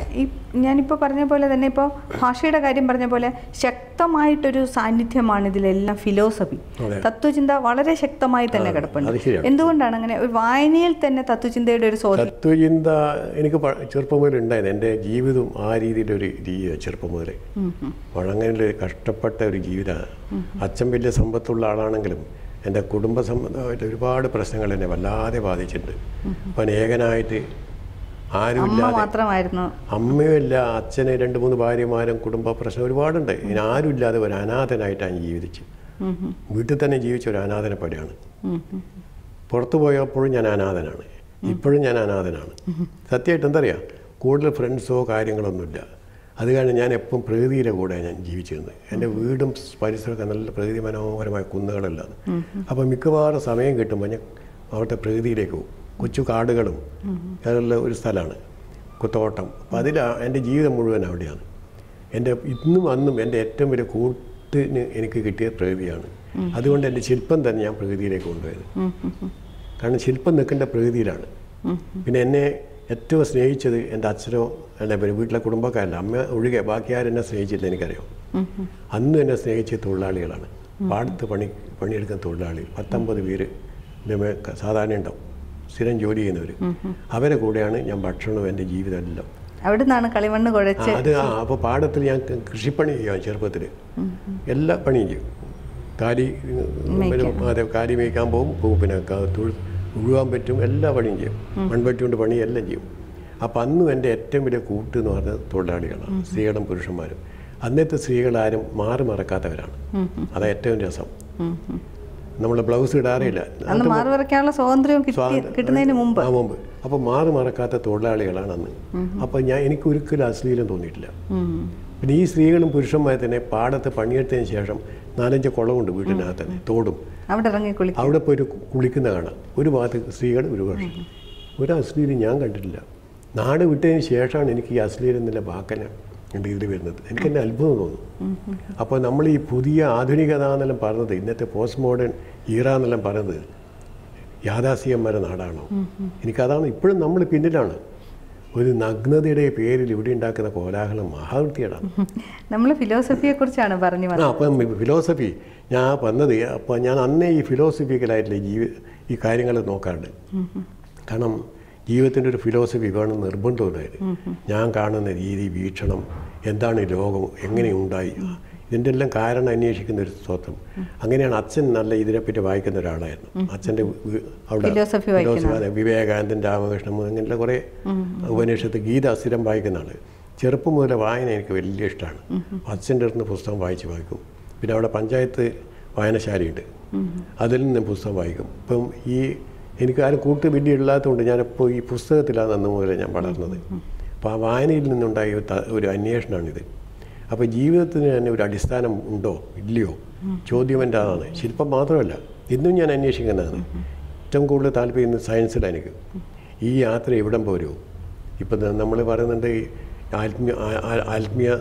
ഈ ഞാനിപ്പോൾ പറഞ്ഞ പോലെ തന്നെ ഇപ്പോൾ ഭാഷയുടെ കാര്യം പറഞ്ഞ പോലെ ശക്തമായിട്ടൊരു സാന്നിധ്യമാണ് ഇതിലെല്ലാം ഫിലോസഫി അതെ. തത്വചിന്ത വളരെ ശക്തമായി തന്നെ ആ, കിടപ്പുണ്ട് അത് ശരിയാണ്. എന്തുകൊണ്ടാണ് അങ്ങനെ ഒരു വായനയിൽ തന്നെ തത്വചിന്തയുടെ ഒരു സ്വാധീനം തത്വചിന്ത എനിക്ക് പ- ചെറുപ്പം മുതൽ ഉണ്ടായിരുന്നു എൻ്റെ ജീവിതം ആ രീതിയിലൊരു രീതിയാണ് ചെറുപ്പം മുതലേ വഴങ്ങലിൽ കഷ്ടപ്പെട്ട ഒരു ജീവിതമാണ് അച്ഛൻ വലിയ സമ്പത്തുള്ള ആളാണെങ്കിലും എൻ്റെ കുടുംബ സംബന്ധമായിട്ട് ഒരുപാട് പ്രശ്നങ്ങൾ എന്നെ വല്ലാതെ ബാധിച്ചിട്ടുണ്ട് അപ്പം ഏകനായിട്ട് അമ്മ ആരുമില്ലാതെ മാത്രമായിരുന്നു അമ്മയുമില്ല അച്ഛന് രണ്ട് മൂന്ന് ഭാര്യമാരും കുടുംബ പ്രശ്നം ഒരുപാടുണ്ട് ഇനി ആരുമില്ലാതെ ഒരു അനാഥനായിട്ടാണ് ജീവിച്ചത് ഉം ഉം. വീട്ടിൽ തന്നെ ജീവിച്ച ഒരു അനാഥനെ പടിയാണ് ഉം ഉം. പുറത്തു പോയപ്പോഴും ഞാൻ അനാഥനാണ് ഇപ്പോഴും ഞാൻ അനാഥനാണ് സത്യമായിട്ട് എന്തറിയാം കൂടുതൽ ഫ്രണ്ട്സോ കാര്യങ്ങളൊന്നുമില്ല അത് കാരണം ഞാൻ എപ്പം പ്രകൃതിയുടെ കൂടെ ഞാൻ ജീവിച്ചിരുന്നത് എൻ്റെ വീടും പരിസരമൊക്കെ നല്ല പ്രകൃതി മനോഹരമായ കുന്നുകളെല്ലാം അപ്പോൾ മിക്കവാറും സമയം കിട്ടുമ്പോൾ ഞാൻ അവിടുത്തെ പ്രകൃതിയിലേക്ക് പോകും കൊച്ചു കാടുകളും അതുള്ള ഒരു സ്ഥലമാണ് തോട്ടം അപ്പം അതിൽ എൻ്റെ ജീവിതം മുഴുവൻ അവിടെയാണ് എൻ്റെ ഇന്നും അന്നും എൻ്റെ ഏറ്റവും വലിയ കൂട്ടിന് എനിക്ക് കിട്ടിയ പ്രകൃതിയാണ് അതുകൊണ്ട് എൻ്റെ ശില്പം തന്നെ ഞാൻ പ്രകൃതിയിലേക്ക് കൊണ്ടുപോയത് ഉം ഉം ഉം. കാരണം ശില്പം നിൽക്കേണ്ട പ്രകൃതിയിലാണ് പിന്നെ എന്നെ ഏറ്റവും സ്നേഹിച്ചത് എൻ്റെ അച്ഛനോ എൻ്റെ പിന്നെ വീട്ടിലെ കുടുംബക്കാരല്ല അമ്മ ഒഴികെ ബാക്കി ആരും എന്നെ സ്നേഹിച്ചില്ല എനിക്കറിയാം അന്ന് എന്നെ സ്നേഹിച്ച തൊഴിലാളികളാണ് പാടത്ത് പണി പണിയെടുക്കുന്ന തൊഴിലാളികൾ പത്തൊമ്പത് പേര് ഇതേമേ ക- സാധാരണ ഉണ്ടാവും സ്ഥിരം ജോലി ചെയ്യുന്നവർ അവരെ കൂടെയാണ് ഞാൻ ഭക്ഷണവും എൻ്റെ ജീവിതം എല്ലാം അവിടെ നിന്നാണ് കളിമണ്ണ് ആ, കുഴച്ച് അത് ആ അപ്പോൾ പാടത്തിൽ ഞാൻ ക- കൃഷിപ്പണി ചെയ്യാം ചെറുപ്പത്തിൽ എല്ലാ പണിയും ചെയ്യും കാലി പിന്നെ അതെ കാലി മേയ്ക്കാൻ പോകും പോകും പിന്നെ ക- തൊഴു ഉഴുവാൻ പറ്റും എല്ലാ പണിയും ചെയ്യും മൺവെട്ടി കൊണ്ട് പണി എല്ലാം ചെയ്യും അപ്പം അന്നും എൻ്റെ ഏറ്റവും വലിയ കൂട്ട് എന്ന് പറഞ്ഞത് തൊഴിലാളികളാണ് സ്ത്രീകളും പുരുഷന്മാരും അന്നത്തെ സ്ത്രീകളാരും മാറി മറക്കാത്തവരാണ് അതാ ഏറ്റവും രസം ഉം ഉം. നമ്മൾ ബ്ലൗസ് ഇടാറില്ല അന്ന് മാറി വരയ്ക്കാനുള്ള സ്വാതന്ത്ര്യം കിട്ടി കിട്ടുന്നതിന് മുമ്പ് ആ മുമ്പ് അപ്പോൾ മാറി മറക്കാത്ത തൊഴിലാളികളാണ് അന്ന് അപ്പോൾ ഞാൻ എനിക്ക് ഒരിക്കലും അശ്ലീലം തോന്നിയിട്ടില്ല ഉം. പിന്നെ ഈ സ്ത്രീകളും പുരുഷന്മാരും തന്നെ പാടത്ത് പണിയെടുത്തതിന് ശേഷം നാലഞ്ച് കുളമുണ്ട് വീട്ടിനകത്ത് തന്നെ തോടും അവിടെ ഇറങ്ങി കുളിക്കും അവിടെ പോയി ഒരു കുളിക്കുന്ന കാണാം ഒരു ഭാഗത്ത് സ്ത്രീകൾ ഒരു പക്ഷം ഒരു അശ്ലീലം ഞാൻ കണ്ടിട്ടില്ല നാട് വിട്ടതിന് ശേഷമാണ് എനിക്ക് ഈ അശ്ലീലം എന്നുള്ള വാക്കന എൻ്റെ ഇതിൽ വരുന്നത് എനിക്ക് എന്നെ അത്ഭുതം തോന്നും അപ്പോൾ നമ്മൾ ഈ പുതിയ ആധുനികത എന്നെല്ലാം പറഞ്ഞത് ഇന്നത്തെ പോസ്റ്റ് മോഡേൺ ഈറ എന്നെല്ലാം പറയുന്നത് യാഥാസ്ഥികന്മാരുടെ നാടാണോ എനിക്കതാണ് ഇപ്പോഴും നമ്മൾ പിന്നിലാണ് ഒരു നഗ്നതയുടെ പേരിൽ ഇവിടെ ഉണ്ടാക്കുന്ന കോലാഹലം മഹാവൃത്തിയാണ് നമ്മൾ ഫിലോസഫിയെ കുറിച്ചാണ് പറഞ്ഞു ആ വന്നത് അപ്പം ഫിലോസഫി ഞാൻ വന്നത് അപ്പോൾ ഞാൻ അന്നേ ഈ ഫിലോസഫിക്കലായിട്ടുള്ള ജീവി ഈ കാര്യങ്ങൾ നോക്കാറുണ്ട് കാരണം ജീവിതത്തിൻ്റെ ഒരു ഫിലോസഫി വേണം നിർബന്ധമുണ്ടായിരുന്നു ഞാൻ കാണുന്ന രീതി വീക്ഷണം എന്താണ് ഈ ലോകം എങ്ങനെ ഉണ്ടായി ഇതിൻ്റെ എല്ലാം കാരണം അന്വേഷിക്കുന്ന ഒരു സ്വത്വം അങ്ങനെയാണ് അച്ഛൻ നല്ല ഇതിനെപ്പറ്റി വായിക്കുന്ന ഒരാളായിരുന്നു അച്ഛൻ്റെ വീ- അവിടെ Philosophy വായിക്കുന്ന philosophy, അതെ, വിവേകാനന്ദൻ രാമകൃഷ്ണൻ അങ്ങനെയുള്ള കുറേ ഉപനിഷത്ത് ഗീത സ്ഥിരം വായിക്കുന്ന ആൾ ചെറുപ്പം മുതലേ വായന എനിക്ക് വലിയ ഇഷ്ടമാണ് അച്ഛൻ്റെ അടുത്ത് പുസ്തകം വായിച്ച് വായിക്കും പിന്നെ അവിടെ പഞ്ചായത്ത് വായനശാലയുണ്ട് അതിൽ നിന്ന് പുസ്തകം വായിക്കും ഇപ്പം ഈ എനിക്ക് ആരും കൂട്ട് വലിയ ഇല്ലാത്തതുകൊണ്ട് ഞാനിപ്പോൾ ഈ പുസ്തകത്തിലാണ് അന്ന് മുതലേ ഞാൻ വളർന്നത് അപ്പോൾ ആ വായനയിൽ നിന്നുണ്ടായ ഒരു ത- ഒരു അന്വേഷണമാണിത് അപ്പോൾ ജീവിതത്തിന് തന്നെ ഒരു അടിസ്ഥാനം ഉണ്ടോ ഇല്ലയോ ചോദ്യം എൻ്റെ അതാണ് ശില്പം മാത്രമല്ല ഇന്നും ഞാൻ അന്വേഷിക്കുന്നതാണ് ഏറ്റവും കൂടുതൽ താല്പര്യം ഇന്ന് സയൻസിലാണ് എനിക്ക് ഈ യാത്ര എവിടം പോരോ ഇപ്പം നമ്മൾ പറയുന്നുണ്ട് ഈ ആത്മീയ ആ- ആ- ആത്മീയ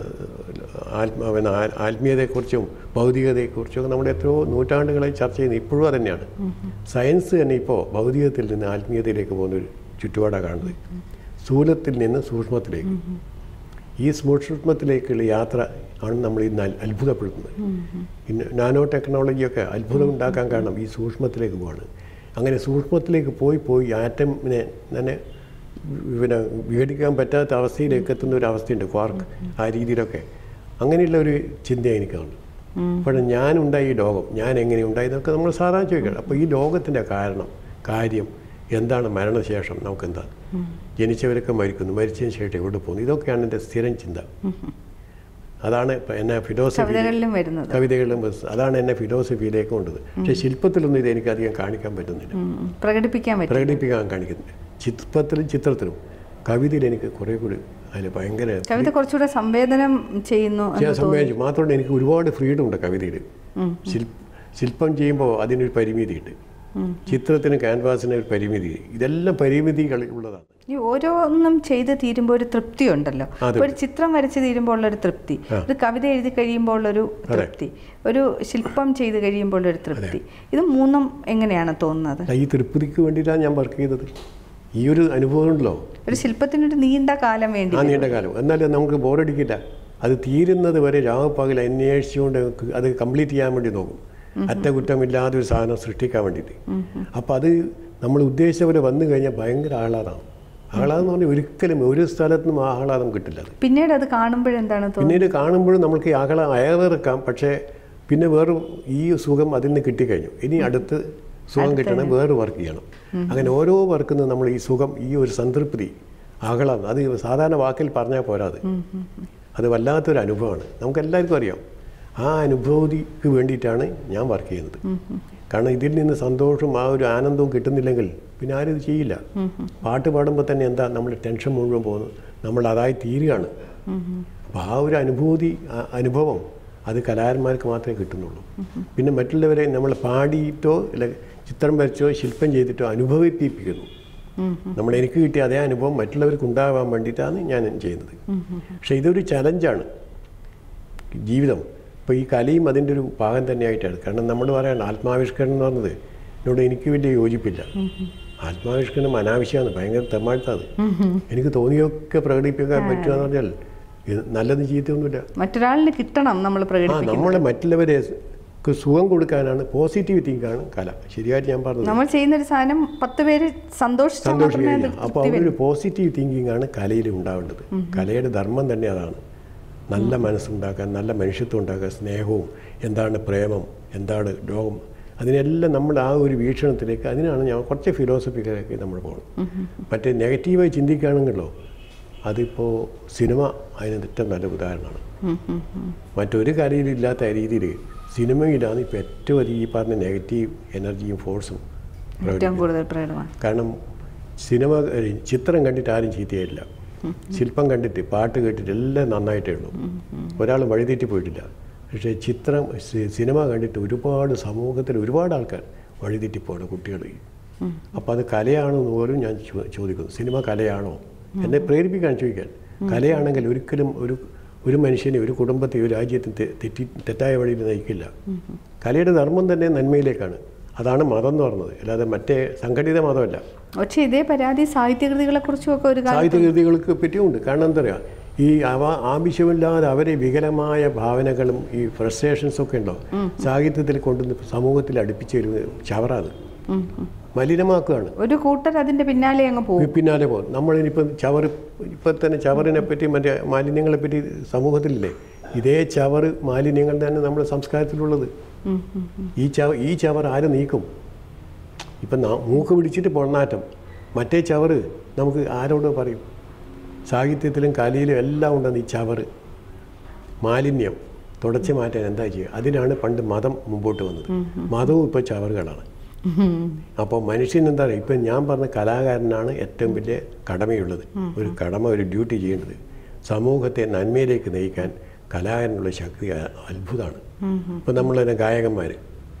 ആത്മ പിന്നെ ആ- ആത്മീയതയെക്കുറിച്ചും ഭൗതികതയെക്കുറിച്ചും ഒക്കെ നമ്മൾ എത്രയോ നൂറ്റാണ്ടുകളായി ചർച്ച ചെയ്യുന്നത് ഇപ്പോഴും അത് തന്നെയാണ് സയൻസ് തന്നെ ഇപ്പോൾ ഭൗതികത്തിൽ നിന്ന് ആത്മീയതയിലേക്ക് പോകുന്ന ഒരു ചുറ്റുപാടാണ് കാണുന്നത് സ്ഥൂലത്തിൽ നിന്ന് സൂക്ഷ്മത്തിലേക്ക് ഈ സൂക്ഷ്മത്തിലേക്കുള്ള യാത്ര ആണ് നമ്മൾ ഇന്ന് അൽ- അത്ഭുതപ്പെടുത്തുന്നത് ഇന്ന് നാനോ ടെക്നോളജിയൊക്കെ അത്ഭുതം ഉണ്ടാക്കാൻ കാരണം ഈ സൂക്ഷ്മത്തിലേക്ക് പോവാണ് അങ്ങനെ സൂക്ഷ്മത്തിലേക്ക് പോയി പോയി ആറ്റമിനെ തന്നെ പിന്നെ വിഘടിക്കാൻ പറ്റാത്ത അവസ്ഥയിലേക്ക് എത്തുന്ന ഒരു അവസ്ഥയുണ്ട് ക്വാർക്ക് ആ രീതിയിലൊക്കെ അങ്ങനെയുള്ള ഒരു ചിന്ത എനിക്കുണ്ട് അപ്പോൾ ഞാൻ ഉണ്ടായി ഈ ലോകം ഞാൻ എങ്ങനെ ഉണ്ടായി എന്നൊക്കെ നമ്മൾ സാധാരണ ചോദിക്കണം അപ്പോൾ ഈ ലോകത്തിൻ്റെ കാരണം കാര്യം എന്താണ് മരണശേഷം നമുക്കെന്താ ജനിച്ചവരൊക്കെ മരിക്കുന്നു മരിച്ചതിന് ശേഷം എവിടെ പോകുന്നു ഇതൊക്കെയാണ് എൻ്റെ സ്ഥിരം ചിന്ത അതാണ് ഇപ്പം എന്നെ ഫിലോസഫി കവിതകളിലും വരുന്നത് കവിതകളിലും ബസ് അതാണ് എന്നെ ഫിലോസഫിയിലേക്ക് കൊണ്ടത് പക്ഷേ ശില്പത്തിലൊന്നും ഇത് എനിക്ക് അധികം കാണിക്കാൻ പറ്റുന്നില്ല ഉം. പ്രകടിപ്പിക്കാൻ പറ്റും പ്രകടിപ്പിക്കാൻ കാണിക്കുന്നില്ല ചിത്രത്തിലും ചിത്രത്തിലും കവിതയിൽ എനിക്ക് കുറേ കൂടി അതിൽ ഭയങ്കര കവിത കുറച്ചുകൂടെ സംവേദനം ചെയ്യുന്നു എന്ന് ഞാൻ സംഭവിച്ചു മാത്രമല്ല എനിക്ക് ഒരുപാട് ഫ്രീഡം ഉണ്ട് കവിതയിൽ ശില്പ ശില്പം ചെയ്യുമ്പോൾ അതിനൊരു പരിമിതിയുണ്ട് ചിത്രത്തിന് ക്യാൻവാസിന് ഒരു പരിമിതി ഇതെല്ലാം പരിമിതികൾ ഉള്ളതാണ് ഈ ഓരോന്നും ചെയ്ത് തീരുമ്പോൾ ഒരു തൃപ്തി ഉണ്ടല്ലോ അതെ. ഇപ്പൊ ഒരു ചിത്രം വരച്ച് തീരുമ്പോൾ ഉള്ളൊരു തൃപ്തി ഒരു കവിത എഴുതി കഴിയുമ്പോൾ ഉള്ളൊരു തൃപ്തി ഒരു ശില്പം ചെയ്ത് കഴിയുമ്പോൾ ഒരു തൃപ്തി ഇത് മൂന്നും എങ്ങനെയാണ് തോന്നുന്നത് ഈ തൃപ്തിക്ക് വേണ്ടിയിട്ടാണ് ഞാൻ വർക്ക് ചെയ്തത് ഈ ഒരു അനുഭവം ഉണ്ടല്ലോ ഒരു ശില്പത്തിനൊരു നീണ്ട കാലം വേണ്ടി ആ നീണ്ട കാലം എന്നാലും നമുക്ക് ബോറടിക്കില്ല അത് തീരുന്നത് വരെ രാവപ്പകൽ അന്വേഷിച്ചുകൊണ്ട് അത് കംപ്ലീറ്റ് ചെയ്യാൻ വേണ്ടി നോക്കും അറ്റകുറ്റമില്ലാതെ ഒരു സാധനം സൃഷ്ടിക്കാൻ വേണ്ടിയിട്ട് അപ്പോൾ അത് നമ്മൾ ഉദ്ദേശിച്ച പോലെ വന്നു കഴിഞ്ഞാൽ ഭയങ്കര ആഹ്ലാദമാണ് ആഹ്ലാദം എന്ന് പറഞ്ഞാൽ ഒരിക്കലും ഒരു സ്ഥലത്തും ആ ആഹ്ലാദം കിട്ടില്ല അത് പിന്നീട് അത് കാണുമ്പോഴെന്താണ് തോന്നുന്നത് പിന്നീട് കാണുമ്പോഴും നമുക്ക് ഈ ആഹ്ലാദം അയവിറക്കാം പക്ഷേ പിന്നെ വേറെ ഈ സുഖം അതിൽ നിന്ന് കിട്ടിക്കഴിഞ്ഞു ഇനി അടുത്ത് സുഖം കിട്ടണം വേറെ വർക്ക് ചെയ്യണം അങ്ങനെ ഓരോ വർക്കിൽ നമ്മൾ ഈ സുഖം ഈ ഒരു സംതൃപ്തി ആഹ്ലാദം അത് സാധാരണ വാക്കിൽ പറഞ്ഞാൽ പോരാത് അത് വല്ലാത്തൊരു അനുഭവമാണ് നമുക്ക് എല്ലാവർക്കും അറിയാം ആ അനുഭൂതിക്ക് വേണ്ടിയിട്ടാണ് ഞാൻ വർക്ക് ചെയ്യുന്നത് കാരണം ഇതിൽ നിന്ന് സന്തോഷവും ആ ഒരു ആനന്ദവും കിട്ടുന്നില്ലെങ്കിൽ പിന്നെ ആരും ഇത് ചെയ്യില്ല പാട്ട് പാടുമ്പോൾ തന്നെ എന്താ നമ്മൾ ടെൻഷൻ മുഴുവൻ പോകുന്നു നമ്മൾ അതായി തീരുകയാണ് അപ്പോൾ ആ ഒരു അനുഭൂതി ആ അനുഭവം അത് കലാകാരന്മാർക്ക് മാത്രമേ കിട്ടുന്നുള്ളൂ പിന്നെ മറ്റുള്ളവരെ നമ്മൾ പാടിയിട്ടോ അല്ല ചിത്രം വരച്ചോ ശില്പം ചെയ്തിട്ടോ അനുഭവിപ്പിക്കുന്നു നമ്മൾ എനിക്ക് കിട്ടിയ അതേ അനുഭവം മറ്റുള്ളവർക്ക് ഉണ്ടാകാൻ വേണ്ടിയിട്ടാണ് ഞാൻ ചെയ്യുന്നത് പക്ഷേ ഇതൊരു ചലഞ്ചാണ് ജീവിതം ഇപ്പോൾ ഈ കലയും അതിൻ്റെ ഒരു ഭാഗം തന്നെയായിട്ടാണ് കാരണം നമ്മൾ പറയണം ആത്മാവിഷ്കരണം എന്ന് പറഞ്ഞത് എന്നോട് എനിക്ക് വലിയ യോജിപ്പില്ല ആത്മാവിഷ്കരണം അനാവശ്യമാണ് ഭയങ്കര തെമ്മാഴ്ത്താണ് എനിക്ക് തോന്നിയൊക്കെ പ്രകടിപ്പിക്കാൻ പറ്റുക എന്ന് പറഞ്ഞാൽ ഇത് നല്ലത് ചീത്തയൊന്നുമില്ല മറ്റൊരാളിന് കിട്ടണം നമ്മൾ ആ പ്രകടിപ്പിക്കുന്നത് നമ്മളെ മറ്റുള്ളവരെ ക്ക് സുഖം കൊടുക്കാനാണ് പോസിറ്റീവ് തിങ്കാണ് കല ശരിയായിട്ട് ഞാൻ പറഞ്ഞത് നമ്മൾ ചെയ്യുന്ന ഒരു സാധനം പത്ത് പേര് സന്തോഷിച്ചാൽ മാത്രമേ അത് സന്തോഷിക്കുക അപ്പോൾ തൃപ്തി അവരൊരു പോസിറ്റീവ് തിങ്കിങ് ആണ് കലയിൽ ഉണ്ടാവേണ്ടത് കലയുടെ ധർമ്മം തന്നെ അതാണ് നല്ല മനസ്സുണ്ടാക്കാൻ നല്ല മനുഷ്യത്വം ഉണ്ടാക്കാൻ സ്നേഹവും എന്താണ് പ്രേമം എന്താണ് രോഗം അതിനെല്ലാം നമ്മൾ ആ ഒരു വീക്ഷണത്തിലേക്ക് അതിനാണ് ഞാൻ കുറച്ച് ഫിലോസഫിയിലേക്ക് നമ്മൾ പോകണം മറ്റേ നെഗറ്റീവായി ചിന്തിക്കുകയാണെങ്കിലോ അതിപ്പോൾ സിനിമ അതിന് ഏറ്റവും നല്ല ഉദാഹരണമാണ് ഉം, ഉം, ഉം. മറ്റൊരു കലയിലും ഇല്ലാത്ത രീതിയിൽ സിനിമയിലാണ് ഇപ്പോൾ ഏറ്റവും അധികം ഈ പറഞ്ഞ നെഗറ്റീവ് എനർജിയും ഫോഴ്സും ഏറ്റവും കൂടുതൽ പ്രകടമാണ് കാരണം സിനിമ ഏ, ചിത്രം കണ്ടിട്ട് ആരും ചീത്തയായില്ല ശില്പം കണ്ടിട്ട് പാട്ട് കേട്ടിട്ട് എല്ലാം നന്നായിട്ടേ ഉള്ളൂ ഒരാൾ വഴിതെറ്റി പോയിട്ടില്ല പക്ഷേ ചിത്രം സി- സിനിമ കണ്ടിട്ട് ഒരുപാട് സമൂഹത്തിൽ ഒരുപാട് ആൾക്കാർ വഴിതെറ്റിപ്പോണ് കുട്ടികൾ അപ്പോൾ അത് കലയാണോ എന്ന് പോലും ഞാൻ ചോ- ചോദിക്കുന്നു സിനിമ കലയാണോ എന്നെ പ്രേരിപ്പിക്കാൻ ചോദിക്കാൻ കലയാണെങ്കിൽ ഒരിക്കലും ഒരു ഒരു മനുഷ്യനെ ഒരു കുടുംബത്തെ ഒരു രാജ്യത്തെ തെ- തെറ്റി തെറ്റായ വഴിയിൽ നയിക്കില്ല കലയുടെ ധർമ്മം തന്നെ നന്മയിലേക്കാണ് അതാണ് മതം എന്ന് പറഞ്ഞത് അല്ലാതെ മറ്റേ സംഘടിത മതമല്ല പക്ഷേ ഇതേ പരാതി സാഹിത്യകൃതികളെ കുറിച്ചും ഒക്കെ ഒരു കാലത്ത് സാഹിത്യകൃതികൾക്ക് പറ്റിയുണ്ട് കാരണം എന്താ പറയുക ഈ അവ ആവശ്യമില്ലാതെ അവരെ വികലമായ ഭാവനകളും ഈ ഫ്രസ്ട്രേഷൻസ് ഒക്കെ ഉണ്ടോ സാഹിത്യത്തിൽ കൊണ്ടുവന്ന് സമൂഹത്തിൽ അടുപ്പിച്ച് ഒരു ചവറാത് ഉം, ഉം. മലിനമാക്കുകയാണ് ഒരു കൂട്ടർ അതിന്റെ പിന്നാലെ അങ്ങ് പോകും പിന്നാലെ പോകും നമ്മളിനിപ്പം ചവറ് ഇപ്പം തന്നെ ചവറിനെ പറ്റി മറ്റേ മാലിന്യങ്ങളെ പറ്റി സമൂഹത്തിലില്ലേ ഇതേ ചവറ് മാലിന്യങ്ങൾ തന്നെ നമ്മുടെ സംസ്കാരത്തിലുള്ളത് ഉം, ഉം, ഉം. ഈ ചവ ഈ ചവർ ആര് നീക്കും ഇപ്പം നാ- മൂക്ക് പിടിച്ചിട്ട് പൊണ്ണാറ്റം മറ്റേ ചവറ് നമുക്ക് ആരോട് പറയും സാഹിത്യത്തിലും കലയിലും എല്ലാം ഉണ്ടെന്ന് ഈ ചവറ് മാലിന്യം തുടച്ചു മാറ്റാൻ എന്താ ചെയ്യുക അതിനാണ് പണ്ട് മതം മുമ്പോട്ട് വന്നത് മതവും ഇപ്പോൾ ചവറുകളാണ് ഉം. അപ്പോൾ മനുഷ്യൻ എന്താ പറയുക ഇപ്പം ഞാൻ പറഞ്ഞ കലാകാരനാണ് ഏറ്റവും വലിയ കടമയുള്ളത് ഒരു കടമ ഒരു ഡ്യൂട്ടി ചെയ്യേണ്ടത് സമൂഹത്തെ നന്മയിലേക്ക് നയിക്കാൻ കലാകാരനുള്ള ശക്തി അ- അത്ഭുതമാണ് ഇപ്പം നമ്മൾ തന്നെ ഗായകന്മാർ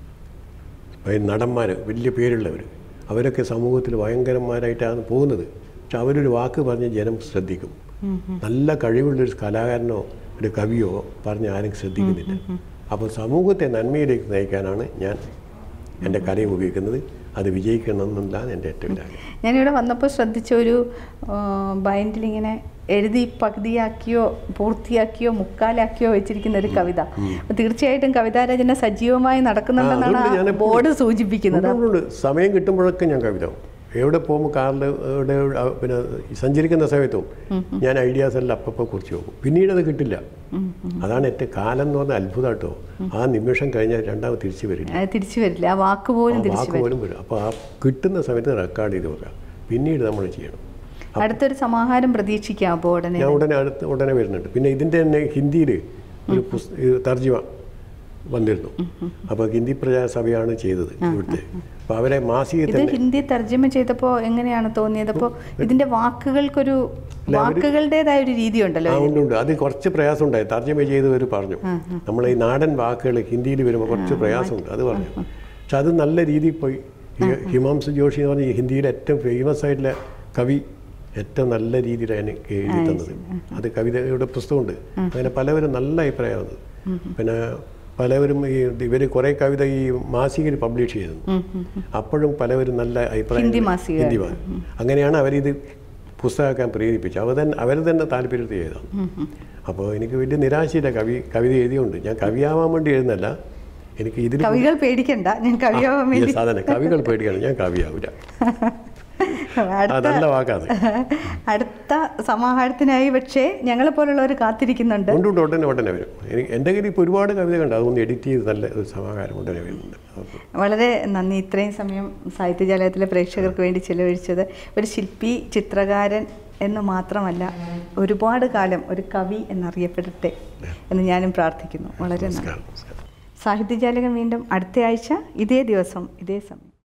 നടന്മാർ വലിയ പേരുള്ളവർ അവരൊക്കെ സമൂഹത്തിൽ ഭയങ്കരന്മാരായിട്ടാണ് പോകുന്നത് പക്ഷെ അവരൊരു വാക്ക് പറഞ്ഞ് ജനം ശ്രദ്ധിക്കും നല്ല കഴിവുള്ളൊരു കലാകാരനോ ഒരു കവിയോ പറഞ്ഞ് ആരും ശ്രദ്ധിക്കുന്നില്ല അപ്പോൾ സമൂഹത്തെ നന്മയിലേക്ക് നയിക്കാനാണ് ഞാൻ എൻ്റെ കലയെ ഉപയോഗിക്കുന്നത് അത് വിജയിക്കണമെന്നതാണ് എൻ്റെ ഏറ്റവും വലിയ ആഗ്രഹം ഞാനിവിടെ വന്നപ്പോൾ ശ്രദ്ധിച്ച ഒരു ബൈൻഡിൽ ഇങ്ങനെ എഴുതി പകുതിയാക്കിയോ പൂർത്തിയാക്കിയോ മുക്കാലാക്കിയോ വെച്ചിരിക്കുന്ന ഒരു കവിത അപ്പൊ തീർച്ചയായിട്ടും കവിതാരചന സജീവമായി നടക്കുന്നുണ്ടെന്നാണ് അതുകൊണ്ട് ആ ഞാനെപ്പോഴും- ബോർഡ് സൂചിപ്പിക്കുന്നത് ഉണ്ട്, ഉണ്ട്, ഉണ്ട്. സമയം കിട്ടുമ്പോഴൊക്കെ ഞാൻ കവിത എവിടെ പോകുമ്പോൾ കാറിൽ എവിടെ ആ, പിന്നെ സഞ്ചരിക്കുന്ന സമയത്തും ഞാൻ ഐഡിയാസ് എല്ലാം അപ്പപ്പോൾ കുറിച്ച് പോകും പിന്നീട് അത് കിട്ടില്ല അതാണ് ഏറ്റവും കാലം എന്ന് പറഞ്ഞാൽ അത്ഭുതം കേട്ടോ ആ നിമിഷം കഴിഞ്ഞാൽ രണ്ടാമത് തിരിച്ചു വരില്ല അത് തിരിച്ചു വരില്ല ആ വാക്ക് പോലും ആ തിരിച്ചു വാക്ക് വരില്ല പോലും വരും അപ്പോൾ ആ കിട്ടുന്ന സമയത്ത് റെക്കോർഡ് ചെയ്ത് വെക്കാം പിന്നീട് നമ്മൾ ചെയ്യണം അടുത്തൊരു സമാഹാരം പ്രതീക്ഷിക്കാം അപ്പോൾ ഉടനെ ഞാൻ ഉടനെ അടുത്ത് ഉടനെ വരുന്നുണ്ട് പിന്നെ ഇതിൻ്റെ തന്നെ ഹിന്ദിയിൽ ഒരു പുസ്ത ഇത് തർജ്ജിമ വന്നിരുന്നു അപ്പോൾ ഹിന്ദി പ്രജാസഭയാണ് ചെയ്തത് ഇവിടുത്തെ അപ്പോൾ അവരെ മാസികയിൽ ഇത് തന്നെ ഹിന്ദി തർജ്ജമ ചെയ്തപ്പോൾ എങ്ങനെയാണ് തോന്നിയത് അപ്പോൾ ഇതിന്റെ വാക്കുകൾക്കൊരു വാക്കുകളുടേതായ ഒരു രീതി ഉണ്ടല്ലോ ആ ഉണ്ട് ഉണ്ട് അത് കുറച്ച് പ്രയാസം ഉണ്ടായി തർജ്ജമ ചെയ്തവർ പറഞ്ഞു നമ്മൾ ഈ നാടൻ വാക്കുകൾ ഹിന്ദിയിൽ വരുമ്പോൾ കുറച്ച് പ്രയാസമുണ്ട് അത് പറഞ്ഞു പക്ഷെ അത് നല്ല രീതിയിൽ പോയി ഈ ഹിമാംശു ജോഷി എന്ന് പറഞ്ഞ ഈ ഹിന്ദിയിലെ ഏറ്റവും ഫേമസ് ആയിട്ടുള്ള കവി ഏറ്റവും നല്ല രീതിയിലാണ് എനിക്ക് എഴുതി തന്നത് അത് കവിതയുടെ പുസ്തകമുണ്ട് അങ്ങനെ പലവരും നല്ല അഭിപ്രായമാണ് പിന്നെ പലവരും ഈ ഇവർ കുറേ കവിത ഈ മാസികയിൽ പബ്ലിഷ് ചെയ്തിരുന്നു അപ്പോഴും പലവരും നല്ല അഭിപ്രായം ഹിന്ദി മാസിക. ഹിന്ദി മാ- അങ്ങനെയാണ് അവരിത് പുസ്തകമാക്കാൻ പ്രേരിപ്പിച്ചത് അവർ തന്നെ അവർ തന്നെ താല്പര്യത്തിൽ ചെയ്തതാണ് അപ്പോൾ എനിക്ക് വലിയ നിരാശയില്ല കവി കവിത എഴുതിയുണ്ട് ഞാൻ കവിയാവാൻ വേണ്ടി എഴുതുന്നല്ല എനിക്ക് ഇതിൽ കവികൾ പേടിക്കണ്ട ഞാൻ കവിയാവാൻ വേണ്ടി സാധനം കവികൾ പേടിക്കണം ഞാൻ കവിയാവില്ല ആ അടുത്ത നല്ല വാക്കാണ് അടുത്ത സമാഹാരത്തിനായി പക്ഷേ ഞങ്ങളെ പോലുള്ളവർ കാത്തിരിക്കുന്നുണ്ട് കൊണ്ടുകൊണ്ട് ഉടനെ ഉടനെ വരും എനിക്ക് എൻ്റെ കയ്യിൽ ഇപ്പോൾ ഒരുപാട് കവിതകളുണ്ട് അതൊന്ന് എഡിറ്റ് ചെയ്ത് നല്ല ഒരു സമാഹാരം ഉടനെ വരുന്നുണ്ട് അപ്പോൾ വളരെ നന്ദി ഇത്രയും സമയം സാഹിത്യജാലയത്തിലെ പ്രേക്ഷകർക്ക് വേണ്ടി ചിലവഴിച്ചത് ഒരു ശില്പി ചിത്രകാരൻ എന്ന് മാത്രമല്ല ഒരുപാട് കാലം ഒരു കവി എന്നറിയപ്പെടട്ടെ എന്ന് ഞാനും പ്രാർത്ഥിക്കുന്നു വളരെ നന്ദി നമസ്കാരം നമസ്കാരം സാഹിത്യജാലകം വീണ്ടും അടുത്ത ആഴ്ച ഇതേ ദിവസം ഇതേ സമയം